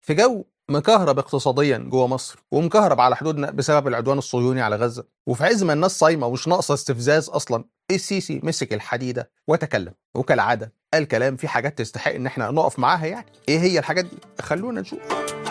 في جو مكهرب اقتصاديا جوه مصر ومكهرب على حدودنا بسبب العدوان الصهيوني على غزه وفي عز ما الناس صايمه ومش ناقصه استفزاز اصلا السيسي مسك الحديده وتكلم وكالعاده قال كلام فيه حاجات تستحق ان احنا نقف معاها يعني ايه هي الحاجات دي خلونا نشوف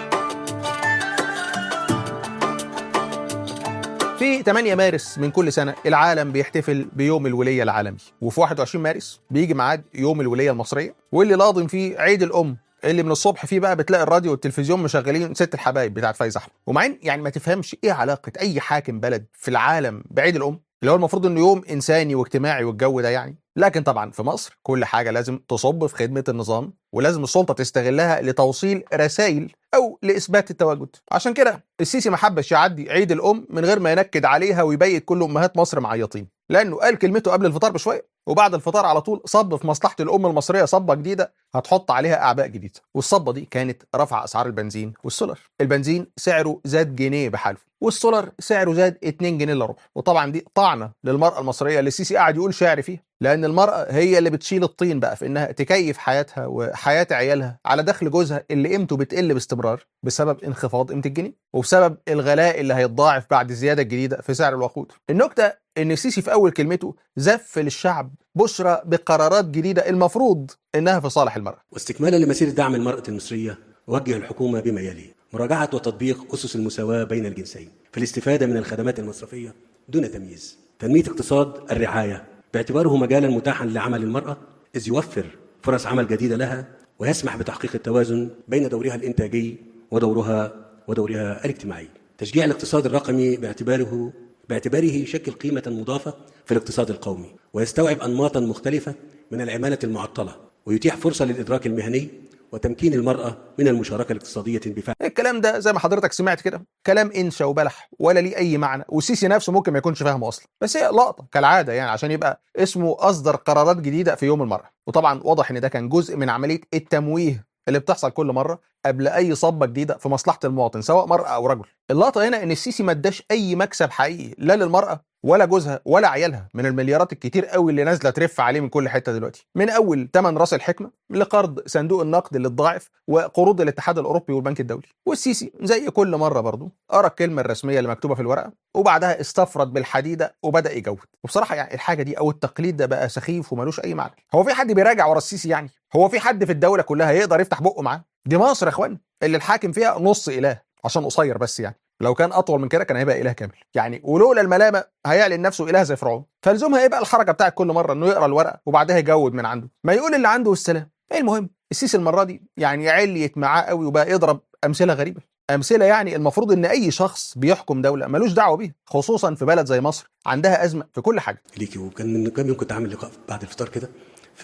في 8 مارس من كل سنة العالم بيحتفل بيوم الولية العالمي وفي 21 مارس بيجي ميعاد يوم الولية المصرية واللي لاضم فيه عيد الأم اللي من الصبح فيه بقى بتلاقي الراديو والتلفزيون مشغلين ست الحبايب بتاعت فايز احمد ومع ان يعني ما تفهمش ايه علاقه اي حاكم بلد في العالم بعيد الام اللي هو المفروض انه يوم انساني واجتماعي والجو ده يعني لكن طبعا في مصر كل حاجه لازم تصب في خدمه النظام ولازم السلطه تستغلها لتوصيل رسائل او لاثبات التواجد عشان كده السيسي ما حبش يعدي عيد الام من غير ما ينكد عليها ويبيت كل امهات مصر معيطين لانه قال كلمته قبل الفطار بشويه وبعد الفطار على طول صب في مصلحه الام المصريه صبه جديده هتحط عليها اعباء جديده والصبه دي كانت رفع اسعار البنزين والسولر البنزين سعره زاد جنيه بحاله والسولر سعره زاد 2 جنيه الا ربع وطبعا دي طعنه للمراه المصريه اللي السيسي قاعد يقول شعر فيها لان المراه هي اللي بتشيل الطين بقى في انها تكيف حياتها وحياه عيالها على دخل جوزها اللي قيمته بتقل باستمرار بسبب انخفاض قيمه الجنيه وبسبب الغلاء اللي هيتضاعف بعد الزياده الجديده في سعر الوقود النكته ان السيسي في اول كلمته زف للشعب بشرى بقرارات جديده المفروض انها في صالح المراه واستكمالا لمسيره دعم المراه المصريه وجه الحكومه بما يلي مراجعه وتطبيق اسس المساواه بين الجنسين في الاستفاده من الخدمات المصرفيه دون تمييز تنميه اقتصاد الرعايه باعتباره مجالا متاحا لعمل المراه اذ يوفر فرص عمل جديده لها ويسمح بتحقيق التوازن بين دورها الانتاجي ودورها ودورها الاجتماعي تشجيع الاقتصاد الرقمي باعتباره باعتباره يشكل قيمة مضافة في الاقتصاد القومي ويستوعب أنماطا مختلفة من العمالة المعطلة ويتيح فرصة للإدراك المهني وتمكين المرأة من المشاركة الاقتصادية بفعل الكلام ده زي ما حضرتك سمعت كده كلام انشا وبلح ولا ليه اي معنى والسيسي نفسه ممكن ما يكونش فاهمه اصلا بس هي لقطه كالعاده يعني عشان يبقى اسمه اصدر قرارات جديده في يوم المراه وطبعا واضح ان ده كان جزء من عمليه التمويه اللي بتحصل كل مره قبل اي صبه جديده في مصلحه المواطن سواء مراه او رجل اللقطه هنا ان السيسي ما اداش اي مكسب حقيقي لا للمراه ولا جوزها ولا عيالها من المليارات الكتير قوي اللي نازله ترف عليه من كل حته دلوقتي من اول ثمن راس الحكمه لقرض صندوق النقد اللي اتضاعف وقروض الاتحاد الاوروبي والبنك الدولي والسيسي زي كل مره برضه قرا الكلمه الرسميه اللي مكتوبه في الورقه وبعدها استفرد بالحديده وبدا يجود وبصراحه يعني الحاجه دي او التقليد ده بقى سخيف وملوش اي معنى هو في حد بيراجع ورا السيسي يعني هو في حد في الدوله كلها يقدر يفتح بقه معاه دي مصر يا اخوان اللي الحاكم فيها نص اله عشان قصير بس يعني لو كان اطول من كده كان هيبقى اله كامل يعني ولولا الملامه هيعلن نفسه اله زي فرعون فلزومها ايه بقى الحركه بتاعت كل مره انه يقرا الورقه وبعدها يجود من عنده ما يقول اللي عنده والسلام ايه المهم السيسي المره دي يعني عليت معاه قوي وبقى يضرب امثله غريبه امثله يعني المفروض ان اي شخص بيحكم دوله ملوش دعوه بيها خصوصا في بلد زي مصر عندها ازمه في كل حاجه ليكي وكان من كام يوم كنت عامل لقاء بعد الفطار كده ف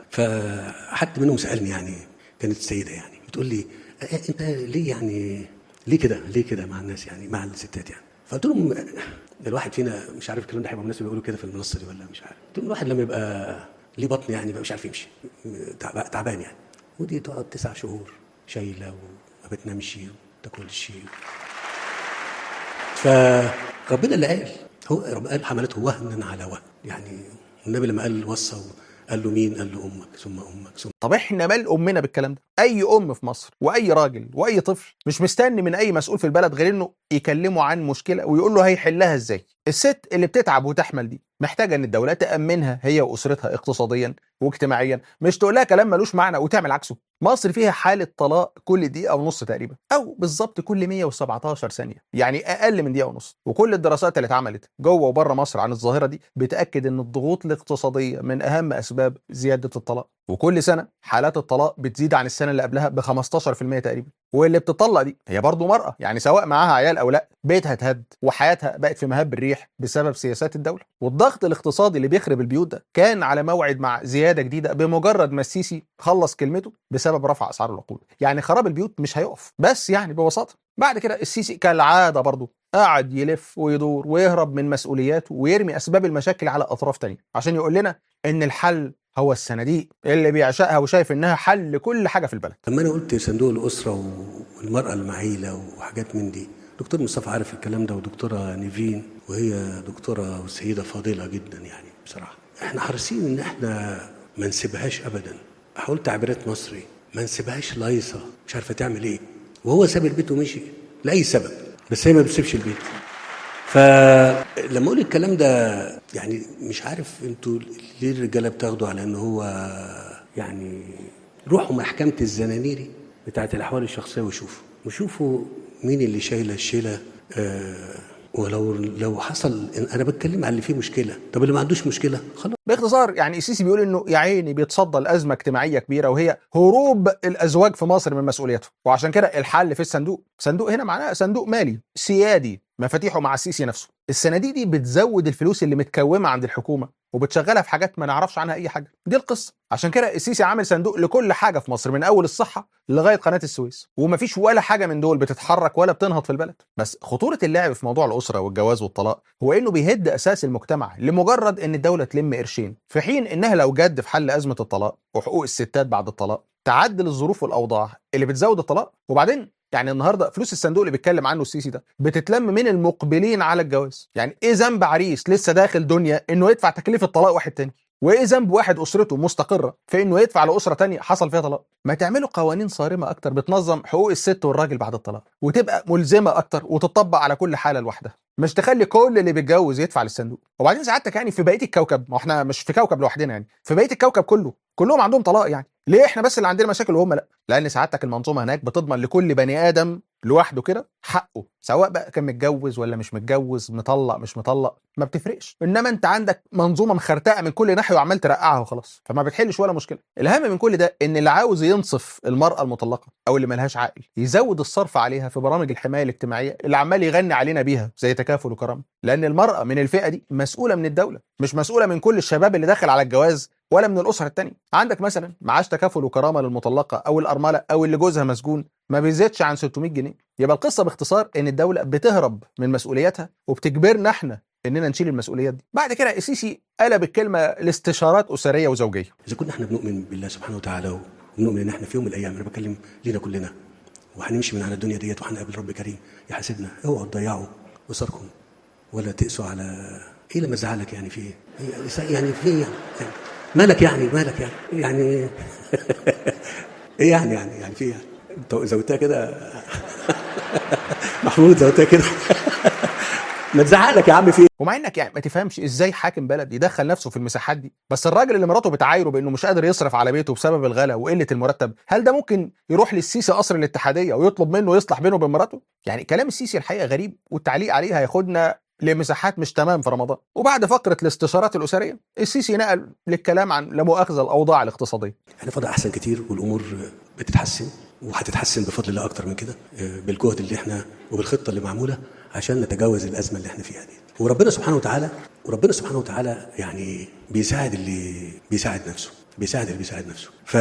فحد منهم سالني يعني كانت السيده يعني بتقول لي "أه، انت ليه يعني ليه كده ليه كده مع الناس يعني مع الستات يعني فقلت لهم "أه، الواحد فينا مش عارف الكلام ده هيبقى مناسب يقولوا كده في المنصه دي ولا مش عارف قلت لهم الواحد لما يبقى ليه بطن يعني يبقى مش عارف يمشي تعب- تعبان يعني ودي تقعد تسع شهور شايله وما بتنامش وما تاكلش فربنا اللي قال هو رب قال حملته وهنا على وهن يعني النبي لما قال وصى قال له مين؟ قال له امك ثم امك ثم طب احنا مال امنا بالكلام ده اي ام في مصر واي راجل واي طفل مش مستني من اي مسؤول في البلد غير انه يكلمه عن مشكله ويقول له هيحلها ازاي الست اللي بتتعب وتحمل دي محتاجه ان الدوله تامنها هي واسرتها اقتصاديا واجتماعيا مش تقول لها كلام ملوش معنى وتعمل عكسه مصر فيها حاله طلاق كل دقيقه ونص تقريبا او بالظبط كل 117 ثانيه يعني اقل من دقيقه ونص وكل الدراسات اللي اتعملت جوه وبره مصر عن الظاهره دي بتاكد ان الضغوط الاقتصاديه من اهم اسباب زياده الطلاق وكل سنه حالات الطلاق بتزيد عن السنه اللي قبلها ب 15% تقريبا واللي بتطلق دي هي برضه مرأة يعني سواء معاها عيال أو لا بيتها اتهد وحياتها بقت في مهب الريح بسبب سياسات الدولة والضغط الاقتصادي اللي بيخرب البيوت ده كان على موعد مع زيادة جديدة بمجرد ما السيسي خلص كلمته بسبب رفع أسعار الوقود يعني خراب البيوت مش هيقف بس يعني ببساطة بعد كده السيسي كالعادة برضه قعد يلف ويدور ويهرب من مسؤولياته ويرمي أسباب المشاكل على أطراف تانية عشان يقول لنا إن الحل هو الصناديق اللي بيعشقها وشايف انها حل لكل حاجه في البلد لما انا قلت صندوق الاسره والمراه المعيله وحاجات من دي دكتور مصطفى عارف الكلام ده ودكتوره نيفين وهي دكتوره وسيده فاضله جدا يعني بصراحه احنا حريصين ان احنا ما نسيبهاش ابدا هقول تعبيرات مصري ما نسيبهاش لايصه مش عارفه تعمل ايه وهو ساب البيت ومشي لاي سبب بس هي ما بتسيبش البيت فلما اقول الكلام ده يعني مش عارف انتوا ليه الرجاله بتاخدوا على ان هو يعني روحوا محكمه الزنانيري بتاعت الاحوال الشخصيه وشوفوا وشوفوا مين اللي شايله الشيله آه ولو لو حصل انا بتكلم على اللي فيه مشكله طب اللي ما عندوش مشكله خلاص باختصار يعني السيسي بيقول انه يا عيني بيتصدى لازمه اجتماعيه كبيره وهي هروب الازواج في مصر من مسؤوليتهم وعشان كده الحل في الصندوق صندوق هنا معناه صندوق مالي سيادي مفاتيحه مع السيسي نفسه الصناديق دي بتزود الفلوس اللي متكومه عند الحكومه وبتشغلها في حاجات ما نعرفش عنها اي حاجه دي القصه عشان كده السيسي عامل صندوق لكل حاجه في مصر من اول الصحه لغايه قناه السويس ومفيش ولا حاجه من دول بتتحرك ولا بتنهض في البلد بس خطوره اللعب في موضوع الاسره والجواز والطلاق هو انه بيهد اساس المجتمع لمجرد ان الدوله تلم قرشين في حين انها لو جد في حل ازمه الطلاق وحقوق الستات بعد الطلاق تعدل الظروف والاوضاع اللي بتزود الطلاق وبعدين يعني النهارده فلوس الصندوق اللي بيتكلم عنه السيسي ده بتتلم من المقبلين على الجواز يعني ايه ذنب عريس لسه داخل دنيا انه يدفع تكلفه طلاق واحد تاني وايه ذنب واحد اسرته مستقره في انه يدفع لاسره تانية حصل فيها طلاق ما تعملوا قوانين صارمه اكتر بتنظم حقوق الست والراجل بعد الطلاق وتبقى ملزمه اكتر وتطبق على كل حاله لوحدها مش تخلي كل اللي بيتجوز يدفع للصندوق وبعدين سعادتك يعني في بقيه الكوكب ما احنا مش في كوكب لوحدنا يعني في بقيه الكوكب كله كلهم عندهم طلاق يعني ليه احنا بس اللي عندنا مشاكل وهم لا لان سعادتك المنظومه هناك بتضمن لكل بني ادم لوحده كده حقه سواء بقى كان متجوز ولا مش متجوز مطلق مش مطلق ما بتفرقش انما انت عندك منظومه مخرتقه من كل ناحيه وعمال ترقعها وخلاص فما بتحلش ولا مشكله الاهم من كل ده ان اللي عاوز ينصف المراه المطلقه او اللي ملهاش عقل يزود الصرف عليها في برامج الحمايه الاجتماعيه اللي عمال يغني علينا بيها زي تكافل وكرامه لان المراه من الفئه دي مسؤوله من الدوله مش مسؤوله من كل الشباب اللي داخل على الجواز ولا من الاسر التانية عندك مثلا معاش تكافل وكرامه للمطلقه او الارمله او اللي جوزها مسجون ما بيزيدش عن 600 جنيه يبقى القصه باختصار ان الدوله بتهرب من مسؤولياتها وبتجبرنا احنا اننا نشيل المسؤوليات دي بعد كده السيسي قلب الكلمه لاستشارات اسريه وزوجيه اذا كنا احنا بنؤمن بالله سبحانه وتعالى وبنؤمن ان احنا في يوم من الايام انا بكلم لينا كلنا وهنمشي من على الدنيا ديت وهنقابل رب كريم يحاسبنا اوعوا تضيعوا اسركم ولا تقسوا على ايه لما زعلك يعني في ايه يعني في ايه يعني مالك يعني مالك يعني يعني ايه يعني يعني يعني في يعني انت زودتها كده محمود زودتها كده ما تزعلك يا عم في ومع انك يعني ما تفهمش ازاي حاكم بلد يدخل نفسه في المساحات دي بس الراجل اللي مراته بتعايره بانه مش قادر يصرف على بيته بسبب الغلا وقله المرتب هل ده ممكن يروح للسيسي قصر الاتحاديه ويطلب منه يصلح بينه وبين مراته يعني كلام السيسي الحقيقه غريب والتعليق عليه هياخدنا لمساحات مش تمام في رمضان وبعد فقره الاستشارات الاسريه السيسي نقل للكلام عن لا مؤاخذه الاوضاع الاقتصاديه احنا فضل احسن كتير والامور بتتحسن وهتتحسن بفضل الله اكتر من كده بالجهد اللي احنا وبالخطه اللي معموله عشان نتجاوز الازمه اللي احنا فيها دي وربنا سبحانه وتعالى وربنا سبحانه وتعالى يعني بيساعد اللي بيساعد نفسه بيساعد اللي بيساعد نفسه ف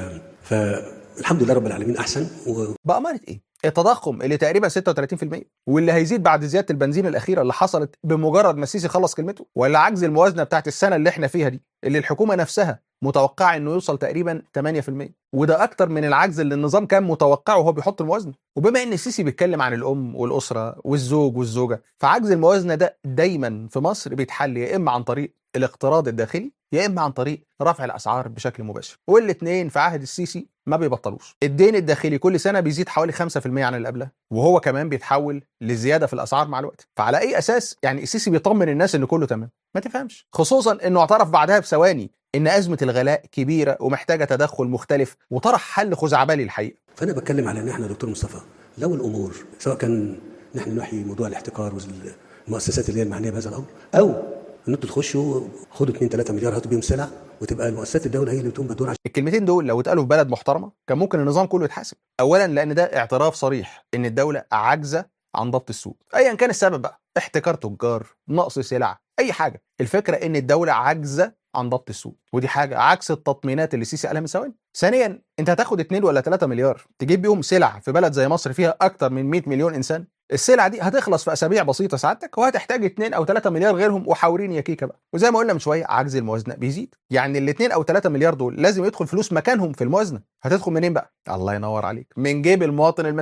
فالحمد لله رب العالمين احسن و... بأمارة ايه التضخم اللي تقريبا 36% واللي هيزيد بعد زياده البنزين الاخيره اللي حصلت بمجرد ما السيسي خلص كلمته ولا عجز الموازنه بتاعت السنه اللي احنا فيها دي اللي الحكومه نفسها متوقعه انه يوصل تقريبا 8% وده اكتر من العجز اللي النظام كان متوقعه وهو بيحط الموازنه وبما ان السيسي بيتكلم عن الام والاسره والزوج والزوجه فعجز الموازنه ده دايما في مصر بيتحل يا اما عن طريق الاقتراض الداخلي يا اما عن طريق رفع الاسعار بشكل مباشر والاثنين في عهد السيسي ما بيبطلوش الدين الداخلي كل سنه بيزيد حوالي 5% عن اللي قبلها وهو كمان بيتحول لزياده في الاسعار مع الوقت فعلى اي اساس يعني السيسي بيطمن الناس ان كله تمام ما تفهمش خصوصا انه اعترف بعدها بثواني ان ازمه الغلاء كبيره ومحتاجه تدخل مختلف وطرح حل خزعبلي الحقيقه فانا بتكلم على ان احنا دكتور مصطفى لو الامور سواء كان نحن نحيي موضوع الاحتكار والمؤسسات اللي هي المعنيه بهذا الامر او ان انتوا تخشوا خدوا 2 3 مليار هاتوا بيهم سلع وتبقى المؤسسات الدوله هي اللي بتقوم بالدور الكلمتين دول لو اتقالوا في بلد محترمه كان ممكن النظام كله يتحاسب اولا لان ده اعتراف صريح ان الدوله عاجزه عن ضبط السوق ايا كان السبب بقى احتكار تجار نقص سلع اي حاجه الفكره ان الدوله عاجزه عن ضبط السوق ودي حاجه عكس التطمينات اللي السيسي قالها من ثواني ثانيا انت هتاخد 2 ولا 3 مليار تجيب بيهم سلع في بلد زي مصر فيها اكتر من 100 مليون انسان السلعه دي هتخلص في اسابيع بسيطه سعادتك وهتحتاج 2 او 3 مليار غيرهم وحاورين يا كيكه بقى وزي ما قلنا من شويه عجز الموازنه بيزيد يعني ال 2 او 3 مليار دول لازم يدخل فلوس مكانهم في الموازنه هتدخل منين بقى الله ينور عليك من جيب المواطن المسكين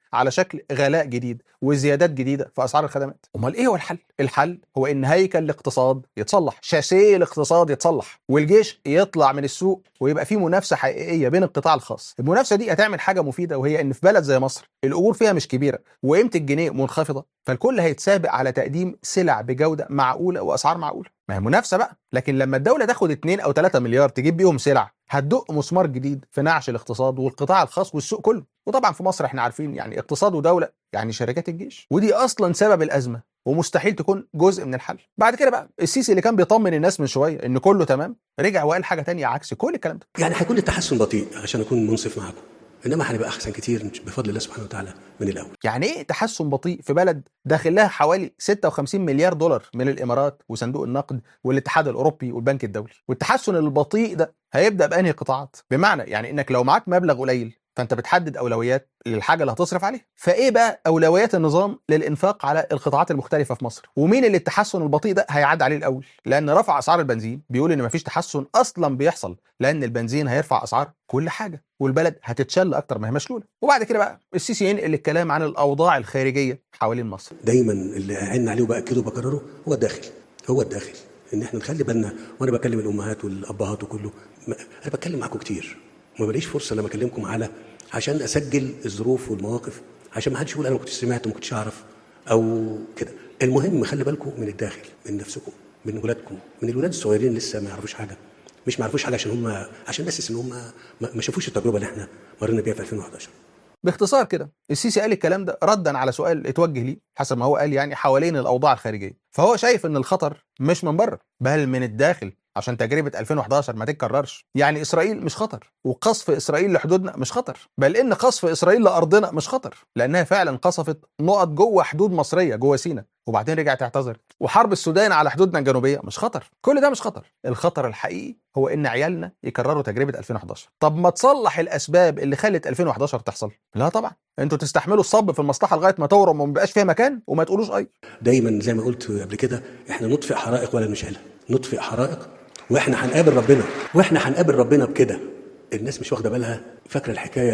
على شكل غلاء جديد وزيادات جديده في اسعار الخدمات امال ايه هو الحل الحل هو ان هيكل الاقتصاد يتصلح شاسيه الاقتصاد يتصلح والجيش يطلع من السوق ويبقى في منافسه حقيقيه بين القطاع الخاص المنافسه دي هتعمل حاجه مفيده وهي ان في بلد زي مصر الاجور فيها مش كبيره وقيمه الجنيه منخفضه فالكل هيتسابق على تقديم سلع بجوده معقوله واسعار معقوله ما هي منافسه بقى لكن لما الدوله تاخد 2 او 3 مليار تجيب بيهم سلع هتدق مسمار جديد في نعش الاقتصاد والقطاع الخاص والسوق كله وطبعا في مصر احنا عارفين يعني اقتصاد ودوله يعني شركات الجيش ودي اصلا سبب الازمه ومستحيل تكون جزء من الحل بعد كده بقى السيسي اللي كان بيطمن الناس من شويه ان كله تمام رجع وقال حاجه تانية عكس كل الكلام ده يعني هيكون التحسن بطيء عشان اكون منصف معاكم انما هنبقى احسن كتير بفضل الله سبحانه وتعالى من الاول يعني ايه تحسن بطيء في بلد داخل لها حوالي 56 مليار دولار من الامارات وصندوق النقد والاتحاد الاوروبي والبنك الدولي والتحسن البطيء ده هيبدا بانهي قطاعات بمعنى يعني انك لو معاك مبلغ قليل فانت بتحدد اولويات للحاجه اللي هتصرف عليها فايه بقى اولويات النظام للانفاق على القطاعات المختلفه في مصر ومين اللي التحسن البطيء ده هيعد عليه الاول لان رفع اسعار البنزين بيقول ان مفيش تحسن اصلا بيحصل لان البنزين هيرفع اسعار كل حاجه والبلد هتتشل اكتر ما هي مشلوله وبعد كده بقى السيسي ينقل الكلام عن الاوضاع الخارجيه حوالين مصر دايما اللي عنا عليه وباكده وبكرره هو الداخل هو الداخل ان احنا نخلي بالنا وانا بكلم الامهات والابهات وكله ما- انا بتكلم معاكم كتير وما بلاقيش فرصه لما اكلمكم على عشان اسجل الظروف والمواقف عشان ما حدش يقول انا ما كنتش سمعت وما كنتش اعرف او كده المهم خلي بالكم من الداخل من نفسكم من ولادكم من الولاد الصغيرين لسه ما يعرفوش حاجه مش ما يعرفوش حاجه عشان هم عشان بس ان هم ما ما شافوش التجربه اللي احنا مرينا بيها في 2011 باختصار كده السيسي قال الكلام ده ردا على سؤال اتوجه ليه حسب ما هو قال يعني حوالين الاوضاع الخارجيه فهو شايف ان الخطر مش من بره بل من الداخل عشان تجربه 2011 ما تتكررش يعني اسرائيل مش خطر وقصف اسرائيل لحدودنا مش خطر بل ان قصف اسرائيل لارضنا مش خطر لانها فعلا قصفت نقط جوه حدود مصريه جوه سيناء وبعدين رجعت اعتذرت وحرب السودان على حدودنا الجنوبيه مش خطر كل ده مش خطر الخطر الحقيقي هو ان عيالنا يكرروا تجربه 2011 طب ما تصلح الاسباب اللي خلت 2011 تحصل لا طبعا انتوا تستحملوا الصب في المصلحه لغايه ما تورم وما بقاش فيها مكان وما تقولوش اي دايما زي ما قلت قبل كده احنا نطفئ حرائق ولا نشعلها نطفئ حرائق واحنا هنقابل ربنا واحنا هنقابل ربنا بكده الناس مش واخده بالها فاكره الحكايه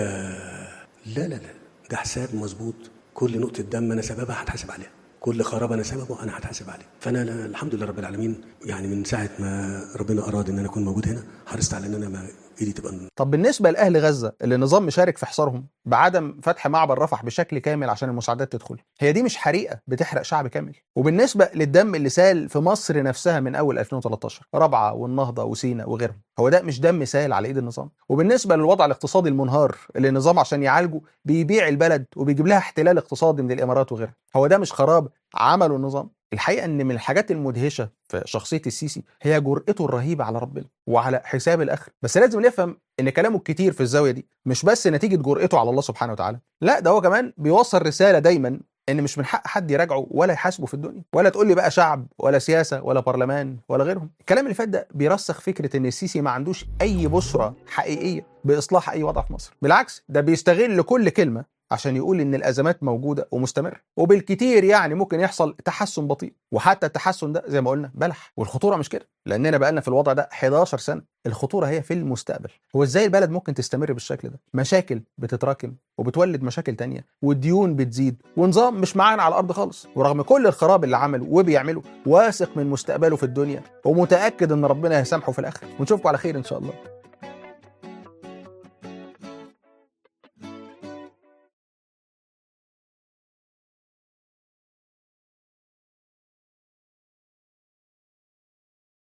لا لا لا ده حساب مظبوط كل نقطه دم انا سببها هتحاسب عليها كل خراب انا سببه انا هتحاسب عليه فانا أنا الحمد لله رب العالمين يعني من ساعه ما ربنا اراد ان انا اكون موجود هنا حرصت على ان انا ما ايدي تبقى طب بالنسبه لاهل غزه اللي النظام مشارك في حصارهم بعدم فتح معبر رفح بشكل كامل عشان المساعدات تدخل هي دي مش حريقه بتحرق شعب كامل وبالنسبه للدم اللي سال في مصر نفسها من اول 2013 رابعه والنهضه وسينا وغيرهم هو ده مش دم سال على ايد النظام وبالنسبه للوضع الاقتصادي المنهار اللي النظام عشان يعالجه بيبيع البلد وبيجيب لها احتلال اقتصادي من الامارات وغيرها هو ده مش خراب عمله النظام الحقيقه ان من الحاجات المدهشه في شخصيه السيسي هي جرأته الرهيبه على ربنا وعلى حساب الاخر بس لازم نفهم ان كلامه الكتير في الزاويه دي مش بس نتيجه جرأته على الله سبحانه وتعالى لا ده هو كمان بيوصل رساله دايما ان مش من حق حد يراجعه ولا يحاسبه في الدنيا ولا تقول لي بقى شعب ولا سياسه ولا برلمان ولا غيرهم الكلام اللي فات ده بيرسخ فكره ان السيسي ما عندوش اي بشرى حقيقيه باصلاح اي وضع في مصر بالعكس ده بيستغل كل كلمه عشان يقول ان الازمات موجوده ومستمره وبالكتير يعني ممكن يحصل تحسن بطيء وحتى التحسن ده زي ما قلنا بلح والخطوره مش كده لاننا بقالنا في الوضع ده 11 سنه الخطوره هي في المستقبل هو ازاي البلد ممكن تستمر بالشكل ده مشاكل بتتراكم وبتولد مشاكل تانية والديون بتزيد ونظام مش معانا على الارض خالص ورغم كل الخراب اللي عمله وبيعمله واثق من مستقبله في الدنيا ومتاكد ان ربنا هيسامحه في الاخر ونشوفكم على خير ان شاء الله